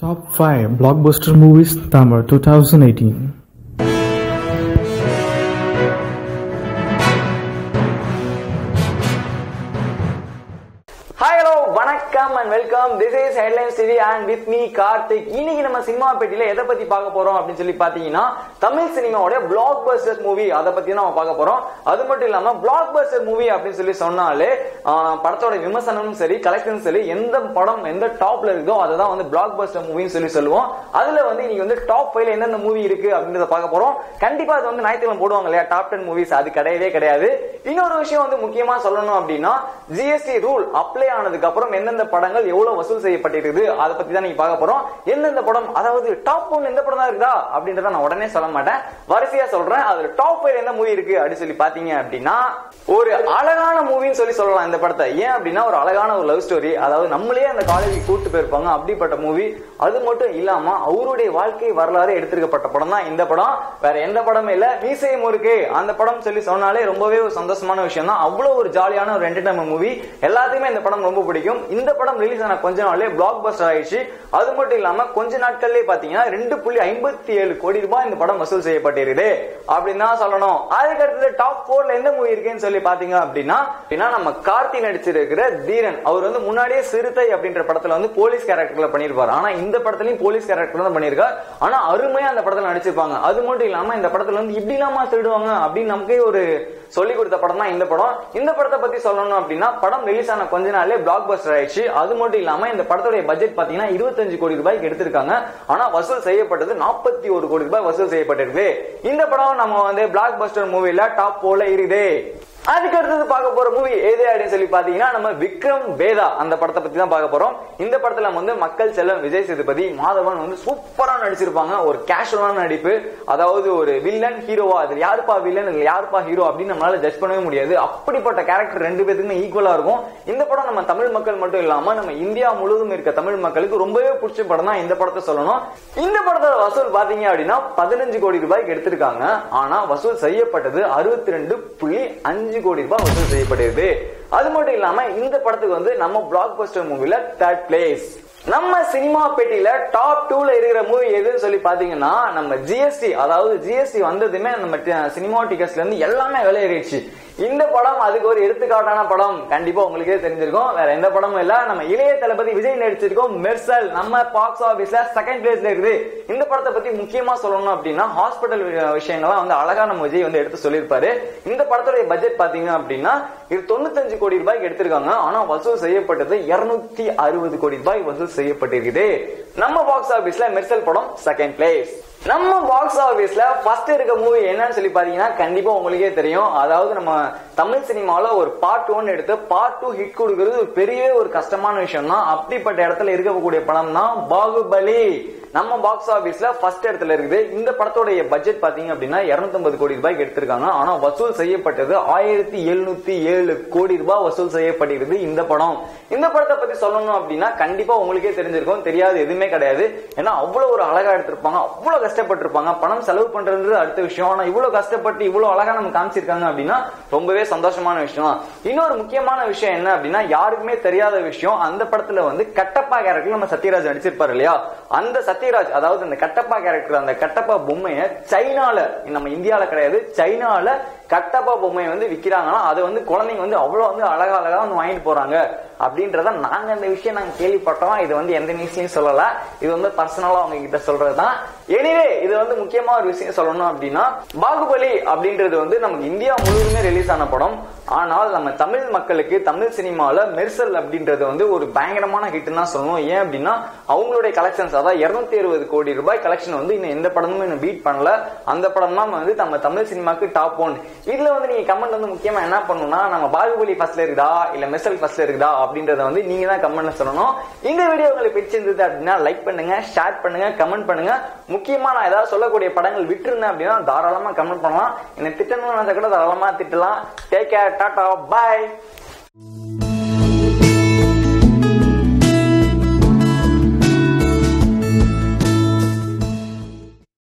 Top 5 Blockbuster Movies Tamil 2018 hi hello வணக்கம் and welcome this is headlines TV and with me Karthik இன்னைக்கு நம்ம cinema பெட்டியில எதை பத்தி பார்க்க போறோம் அப்படின்னு சொல்லி பாத்தீங்கன்னா தமிழ் சினிமாவோட பிளாக் பஸ்டர் மூவி அதை பத்தி தான் நம்ம பார்க்க போறோம் அது மட்டும் இல்லாம பிளாக் பஸ்டர் மூவி அப்படின்னு சொல்லி சொன்னாலே ஆஹ், படத்தோட விமர்சனமும் சரி கலெக்ஷனும் சரி எந்த படம் எந்த டாப்ல இருக்கோ அதை தான் வந்து பிளாக் பஸ்டர் மூவின்னு சொல்லி சொல்லுவோம் அதுல வந்து இன்னைக்கு வந்து டாப் ஃபைவ்ல எந்தெந்த மூவி இருக்கு அப்படின்றத பார்க்க போறோம் கண்டிப்பா அது வந்து ஞாயிற்றுக்கிழமை போடுவாங்க இல்லையா டாப் டென் மூவிஸ் அது கிடையவே கிடையாது இன்னொரு விஷயம் வந்து முக்கியமா சொல்லணும் அப்படின்னா ஜிஎஸ்டி ரூல் அப்ளை ஆனதுக்கு அப்புறம் எந்தெந்த படங்கள் எவ்வளவு வசூல் செய்யப்பட்டிருக்குது அதை பத்தி தான் நீங்க பார்க்க போறோம் எந்தெந்த படம் அதாவது டாப் ஒன் எந்த படம் தான் இருக்குதா அப்படின்றத நான் உடனே சொல்ல மாட்டேன் வரிசையா சொல்றேன் அதுல டாப் ஃபைவ் எந்த மூவி இருக்கு அப்படின்னு சொல்லி பாத்தீங்க அப்படின்னா ஒரு அழகான மூவின்னு சொல்லி சொல்லலாம் இந்த படத்தை ஏன் அப்படின்னா ஒரு அழகான ஒரு லவ் ஸ்டோரி அதாவது நம்மளே அந்த காலேஜுக்கு கூட்டு போயிருப்பாங்க அப்படிப்பட்ட மூவி அது மட்டும் இல்லாம அவருடைய வாழ்க்கை வரலாறு எடுத்திருக்கப்பட்ட படம் தான் இந்த படம் வேற எந்த படமும் இல்ல மீசை முறுக்கு அந்த படம் சொல்லி சொன்னாலே ரொம்பவே ஒரு சந்தோஷமான விஷயம் தான் அவ்வளவு ஒரு ஜாலியான ஒரு என்டர்டைன்மெண்ட் மூவி எல்லாத்தையுமே இந்த படம் ரொம்ப பிடிக்கும் இந்த படம் ரிலீஸ் ஆன கொஞ்ச நாள்லயே பிளாக் பஸ்டர் ஆயிடுச்சு அது மட்டும் இல்லாம கொஞ்ச நாட்கள்லயே பாத்தீங்கன்னா ரெண்டு புள்ளி ஐம்பத்தி ஏழு கோடி ரூபாய் இந்த படம் வசூல் செய்யப்பட்டிருக்குது அப்படின்னு தான் சொல்லணும் அதுக்கு அடுத்தது டாப் போர்ல எந்த மூவி இருக்குன்னு சொல்லி பாத்தீங்க அப்படின்னா அப்படின்னா நம்ம கார்த்தி நடிச்சிருக்கிற தீரன் அவர் வந்து முன்னாடியே சிறுத்தை அப்படின்ற படத்துல வந்து போலீஸ் கேரக்டர்ல பண்ணிருப்பாரு ஆனா இந்த படத்துலயும் போலீஸ் கேரக்டர் தான் பண்ணிருக்காரு ஆனா அருமையா அந்த படத்துல நடிச்சிருப்பாங்க அது மட்டும் இல்லாம இந்த படத்துல வந்து இப்படி இல்லாம திருடுவாங்க அப்படின்னு நமக்கே ஒரு சொல்லி கொடுத்த படம் தான் இந்த படம் இந்த படத்தை பத்தி சொல்லணும் அப்படின்னா படம் ரிலீஸ் ஆன கொஞ்ச நாள்லயே பிளாக் பஸ்டர் ஆயிடுச்சு அது மட்டும் இல்லாம இந்த படத்துடைய பட்ஜெட் பாத்தீங்கன்னா இருபத்தஞ்சு கோடி ரூபாய்க்கு எடுத்திருக்காங்க ஆனா வசூல் செய்யப்பட்டது நாற்பத்தி ஒரு கோடி ரூபாய் வசூல் செய்யப்பட்டிருக்கு இந்த படம் நம்ம வந்து பிளாக் பஸ்டர் மூவில டாப் போல இருக்குது அதுக்கு அடுத்தது பார்க்க போற மூவி எது அப்படின்னு சொல்லி பாத்தீங்கன்னா நம்ம விக்ரம் வேதா அந்த படத்தை பத்தி தான் பார்க்க போறோம் இந்த படத்துல வந்து மக்கள் செல்லம் விஜய் சேதுபதி மாதவன் வந்து சூப்பரா நடிச்சிருப்பாங்க ஒரு கேஷுவலான நடிப்பு அதாவது ஒரு வில்லன் ஹீரோவா அது யாருப்பா வில்லன் இதுல யாருப்பா ஹீரோ அப்படின்னு நம்மளால ஜட்ஜ் பண்ணவே முடியாது அப்படிப்பட்ட கேரக்டர் ரெண்டு பேத்துக்குமே ஈக்குவலா இருக்கும் இந்த படம் நம்ம தமிழ் மக்கள் மட்டும் இல்லாம நம்ம இந்தியா முழுவதும் இருக்க தமிழ் மக்களுக்கு ரொம்பவே பிடிச்ச படம் தான் இந்த படத்தை சொல்லணும் இந்த படத்தோட வசூல் பாத்தீங்க அப்படின்னா பதினஞ்சு கோடி ரூபாய்க்கு எடுத்திருக்காங்க ஆனா வசூல் செய்யப்பட்டது அறுபத்தி ரெண்டு புள்ளி அஞ்சு கோடி ரூபாய் வசூல் செய்யப்படுகிறது அது மட்டும் இல்லாம இந்த படத்துக்கு வந்து நம்ம பிளாக் பஸ்டர் மூவில தேர்ட் பிளேஸ் நம்ம சினிமா பெட்டியில டாப் டூல இருக்கிற மூவி எதுன்னு சொல்லி பாத்தீங்கன்னா நம்ம ஜிஎஸ்டி அதாவது ஜிஎஸ்டி வந்ததுமே நம்ம சினிமா டிக்கெட்ஸ்ல இருந்து எல்லாமே விலை ஏறிடுச்சு இந்த படம் அதுக்கு ஒரு எடுத்துக்காட்டான படம் கண்டிப்பா உங்களுக்கே தெரிஞ்சிருக்கும் வேற எந்த படமும் இல்ல நம்ம இளைய தளபதி விஜய் நடிச்சிருக்கோம் மெர்சல் நம்ம பாக்ஸ் ஆபீஸ்ல செகண்ட் பிளேஸ்ல இருக்குது இந்த படத்தை பத்தி முக்கியமா சொல்லணும் அப்படின்னா ஹாஸ்பிட்டல் விஷயங்கள்லாம் வந்து அழகா நம்ம விஜய் வந்து எடுத்து சொல்லியிருப்பாரு இந்த படத்துடைய பட்ஜெட் பாத்தீங்க அப்படின்னா இது தொண்ணூத்தஞ்சு கோடி ரூபாய்க்கு எடுத்திருக்காங்க ஆனா வசூல் செய்யப்பட்டது இருநூத்தி அறுபது கோடி ரூபாய் வசூல் செய்யப்பட்டிருக்குது நம்ம பாக்ஸ் ஆபீஸ்ல மெர்சல் படம் செகண்ட் பிளேஸ் நம்ம பாக்ஸ் ஆபீஸ்ல ஃபர்ஸ்ட் இருக்க மூவி என்னன்னு சொல்லி பாத்தீங்கன்னா கண்டிப்பா உங்களுக்கே தெரியும் அதாவது நம்ம தமிழ் சினிமால ஒரு பார்ட் ஒன் எடுத்து பார்ட் டூ ஹிட் கொடுக்கிறது ஒரு பெரிய ஒரு கஷ்டமான விஷயம் தான் அப்படிப்பட்ட இடத்துல இருக்கக்கூடிய படம் தான் பாகுபலி நம்ம பாக்ஸ் ஆபீஸ்ல ஃபர்ஸ்ட் இடத்துல இருக்குது இந்த படத்தோடைய பட்ஜெட் பாத்தீங்க அப்படின்னா 250 கோடி ரூபாய்க்கு எடுத்திருக்காங்க ஆனா வசூல் செய்யப்பட்டது ஆயிரத்தி எழுநூத்தி ஏழு கோடி ரூபாய் வசூல் செய்யப்பட்டிருக்குது இந்த படம் இந்த படத்தை பத்தி சொல்லணும் அப்படின்னா கண்டிப்பா உங்களுக்கே தெரிஞ்சிருக்கும் தெரியாது எதுவுமே கிடையாது ஏன்னா அவ்வளவு ஒரு அழகா எடுத்திருப்பாங்க அவ்வளவு கஷ்டப்பட்டிருப்பாங்க பணம் செலவு பண்றது அடுத்த விஷயம் ஆனா இவ்வளவு கஷ்டப்பட்டு இவ்வளவு அழகா நம்ம காமிச்சிருக்காங்க அப்படின்னா ரொம்பவே சந்தோஷமான விஷயம் இன்னொரு முக்கியமான விஷயம் என்ன அப்படின்னா யாருக்குமே தெரியாத விஷயம் அந்த படத்துல வந்து கட்டப்பா கேரக்டர் நம்ம சத்யராஜ் நடிச்சிருப்பாரு இல்லையா அந்த சத்யராஜ் அதாவது அந்த கட்டப்பா கேரக்டர் அந்த கட்டப்பா பொம்மையை சைனால நம்ம இந்தியால கிடையாது சைனால கட்டப்பா பொம்மையை வந்து விக்கிறாங்கன்னா அதை வந்து குழந்தைங்க வந்து அவ்வளவு வந்து அழகா அழகா வந்து வாங்கிட்டு போறாங்க அப்படின்றத நாங்க இந்த விஷயம் நாங்க கேள்விப்பட்டோம் இது வந்து எந்த நியூஸ்லயும் சொல்லல இது வந்து பர்சனலா அவங்க கிட்ட சொல்றதுதான் எனிவே இது வந்து முக்கியமா ஒரு விஷயம் சொல்லணும் அப்படின்னா பாகுபலி அப்படின்றது வந்து நமக்கு இந்தியா முழுவதுமே ரிலீஸ் ஆன படம் ஆனால் நம்ம தமிழ் மக்களுக்கு தமிழ் சினிமால மெர்சல் அப்படின்றது வந்து ஒரு பயங்கரமான ஹிட் தான் சொல்லணும் ஏன் அப்படின்னா அவங்களுடைய கலெக்ஷன்ஸ் அதாவது இருநூத்தி அறுபது கோடி ரூபாய் கலெக்ஷன் வந்து இன்னும் எந்த படமும் இன்னும் பீட் பண்ணல அந்த படம் தான் வந்து நம்ம தமிழ் சினிமாக்கு டாப் ஒன் இதுல வந்து நீங்க கமெண்ட் வந்து முக்கியமா என்ன பண்ணணும்னா நம்ம பாகுபலி ஃபர்ஸ்ட்ல இருக்குதா இல்ல மெர்சல் ஃபர்ஸ்ட்ல இருக்குதா அப்படின்றத வந்து நீங்க தான் கமெண்ட்ல சொல்லணும் இந்த வீடியோ உங்களுக்கு பிடிச்சிருந்தது அப்படின்னா லைக் பண்ணுங்க ஷேர் பண்ணுங்க கமெண்ட் பண்ணுங்க முக்கியமா நான் ஏதாவது சொல்லக்கூடிய படங்கள் விட்டுருந்தேன் அப்படின்னா தாராளமா கமெண்ட் பண்ணலாம் என்ன திட்டணும்னு கூட தாராளமா திட்டலாம் டேக் கேர் டாடா பாய்